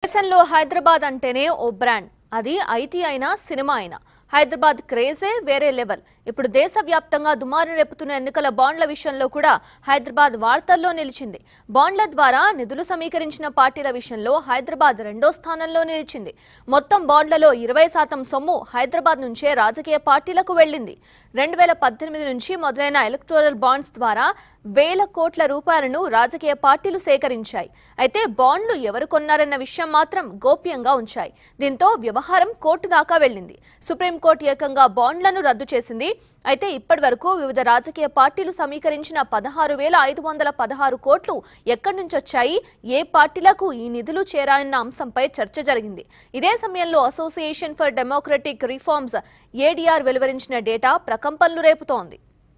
దేశంలో హైదరాబాద్ అంటేనే ఓ బ్రాండ్ అది ఐటీ అయినా సినిమా అయినా హైదరాబాద్ క్రేజే వేరే లెవెల్ ఇప్పుడు దేశవ్యాప్తంగా దుమారం రేపుతున్న ఎన్నికల బాండ్ల విషయంలో కూడా హైదరాబాద్ వార్తల్లో నిలిచింది బాండ్ల ద్వారా నిధులు సమీకరించిన పార్టీల విషయంలో హైదరాబాద్ రెండో స్థానంలో నిలిచింది మొత్తం బాండ్లలో ఇరవై శాతం సొమ్ము హైదరాబాద్ నుంచే రాజకీయ పార్టీలకు వెళ్ళింది రెండు వేల పద్దెనిమిది నుంచి మొదలైన ఎలక్టోరల్ బాండ్స్ ద్వారా వేల కోట్ల రూపాయలను రాజకీయ పార్టీలు సేకరించాయి అయితే బాండ్లు ఎవరు కొన్నారన్న విషయం మాత్రం గోప్యంగా ఉంచాయి దీంతో వ్యవహారం కోర్టు దాకా వెళ్ళింది సుప్రీంకోర్టు ఏకంగా బాండ్లను రద్దు చేసింది అయితే ఇప్పటి వరకు వివిధ రాజకీయ పార్టీలు సమీకరించిన పదహారు వేల ఐదు వందల పదహారు కోట్లు ఎక్కడి నుంచి వచ్చాయి ఏ పార్టీలకు ఈ నిధులు చేరాయన్న అంశంపై చర్చ జరిగింది ఇదే సమయంలో association for democratic reforms ADR వెలువరించిన డేటా ప్రకంపనలు రేపుతోంది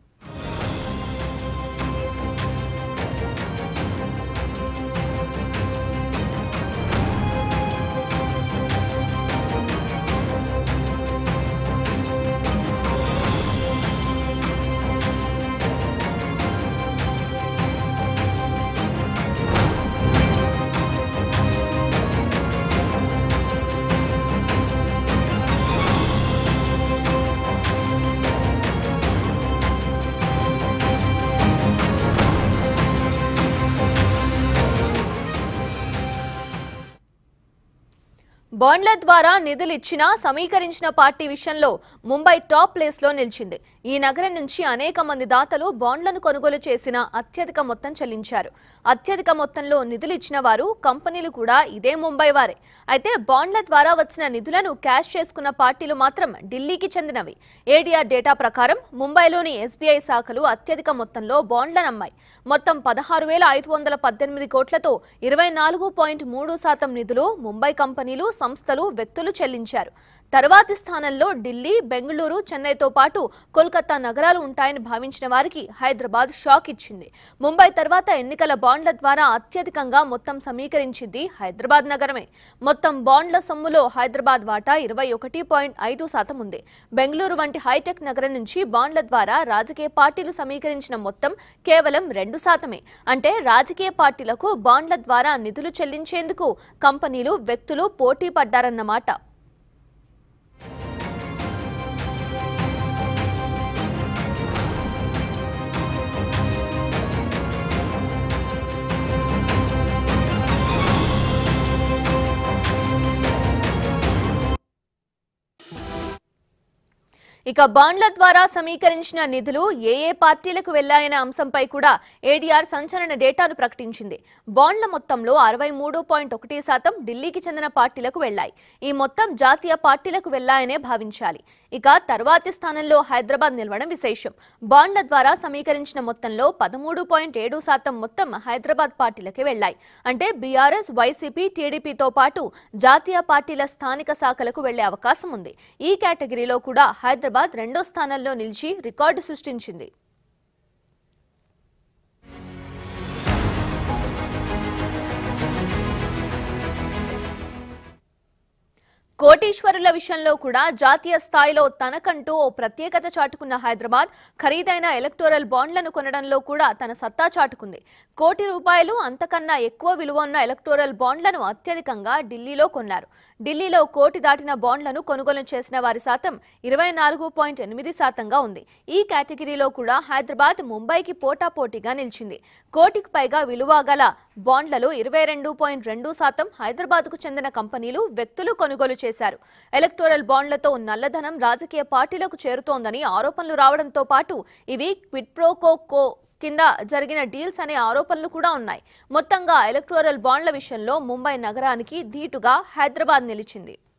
బాండ్ల ద్వారా నిధులు ఇచ్చిన సమీకరించిన పార్టీ విషయంలో ముంబై టాప్ ప్లేస్ లో నిలిచింది ఈ నగరం నుంచి అనేక మంది దాతలు బాండ్లను కొనుగోలు చేసిన అత్యధిక మొత్తం చెల్లించారు అత్యధిక మొత్తంలో నిధులు ఇచ్చిన వారు కంపెనీలు కూడా ఇదే ముంబై వారే అయితే బాండ్ల ద్వారా వచ్చిన నిధులను క్యాష్ చేసుకున్న పార్టీలు మాత్రం ఢిల్లీకి చెందినవి ఏడీఆర్ డేటా ప్రకారం ముంబైలోని ఎస్బీఐ శాఖలు అత్యధిక మొత్తంలో బాండ్లను అమ్మాయి మొత్తం పదహారు వేల ఐదు వందల పద్దెనిమిది కోట్లతో ఇరవై నాలుగు పాయింట్ మూడు శాతం నిధులు ముంబై కంపెనీలు సంస్థలు వ్యక్తులు చెల్లించారు తర్వాతి స్థానంలో ఢిల్లీ బెంగళూరు చెన్నైతో పాటు కోల్కతా నగరాలు ఉంటాయని భావించిన వారికి హైదరాబాద్ షాక్ ఇచ్చింది ముంబై తర్వాత ఎన్నికల బాండ్ల ద్వారా అత్యధికంగా మొత్తం సమీకరించింది హైదరాబాద్ నగరమే మొత్తం బాండ్ల సొమ్ములో హైదరాబాద్ వాటా ఇరవై ఒకటి పాయింట్ ఐదు శాతం ఉంది బెంగళూరు వంటి హైటెక్ నగరం నుంచి బాండ్ల ద్వారా రాజకీయ పార్టీలు సమీకరించిన మొత్తం కేవలం రెండు శాతమే అంటే రాజకీయ పార్టీలకు బాండ్ల ద్వారా నిధులు చెల్లించేందుకు కంపెనీలు వ్యక్తులు పోటీ పడ్డారన్నమాట ఇక బాండ్ల ద్వారా సమీకరించిన నిధులు ఏ ఏ పార్టీలకు వెళ్లాయనే అంశంపై కూడా ఏడీఆర్ సంచలన డేటాను ప్రకటించింది బాండ్ల మొత్తంలో అరవై మూడు పాయింట్ ఒకటి శాతం ఢిల్లీకి చెందిన పార్టీలకు వెళ్లాయి ఈ మొత్తం జాతీయ పార్టీలకు వెళ్లాయనే భావించాలి ఇక తర్వాతి స్థానంలో హైదరాబాద్ నిలవడం విశేషం బాండ్ల ద్వారా సమీకరించిన మొత్తంలో పదమూడు పాయింట్ ఏడు శాతం మొత్తం హైదరాబాద్ పార్టీలకే వెళ్లాయి అంటే బీఆర్ఎస్ వైసీపీ టీడీపీతో పాటు జాతీయ పార్టీల స్థానిక శాఖలకు వెళ్లే అవకాశం ఉంది ఈ కేటగిరీలో కూడా హైదరాబాద్ రెండో స్థానంలో నిలిచి రికార్డు సృష్టించింది కోటీశ్వరుల విషయంలో కూడా జాతీయ స్థాయిలో తనకంటూ ఓ ప్రత్యేకత చాటుకున్న హైదరాబాద్ ఖరీదైన ఎలక్టోరల్ బాండ్లను కొనడంలో కూడా తన సత్తా చాటుకుంది కోటి రూపాయలు అంతకన్నా ఎక్కువ విలువ ఉన్న ఎలక్టోరల్ బాండ్లను అత్యధికంగా ఢిల్లీలో కొన్నారు ఢిల్లీలో కోటి దాటిన బాండ్లను కొనుగోలు చేసిన వారి శాతం ఇరవై నాలుగు పాయింట్ ఎనిమిది శాతంగా ఉంది ఈ కేటగిరీలో కూడా హైదరాబాద్ ముంబైకి పోటాపోటీగా నిలిచింది కోటికి పైగా విలువ గల బాండ్లలో ఇరవై రెండు పాయింట్ రెండు శాతం హైదరాబాద్కు చెందిన కంపెనీలు వ్యక్తులు కొనుగోలు చేశారు ఎలక్టోరల్ బాండ్లతో నల్లధనం రాజకీయ పార్టీలకు చేరుతోందని ఆరోపణలు రావడంతో పాటు ఇవి క్విడ్ ప్రోకో కో కింద జరిగిన డీల్స్ అనే ఆరోపణలు కూడా ఉన్నాయి మొత్తంగా ఎలక్టోరల్ బాండ్ల విషయంలో ముంబై నగరానికి ధీటుగా హైదరాబాద్ నిలిచింది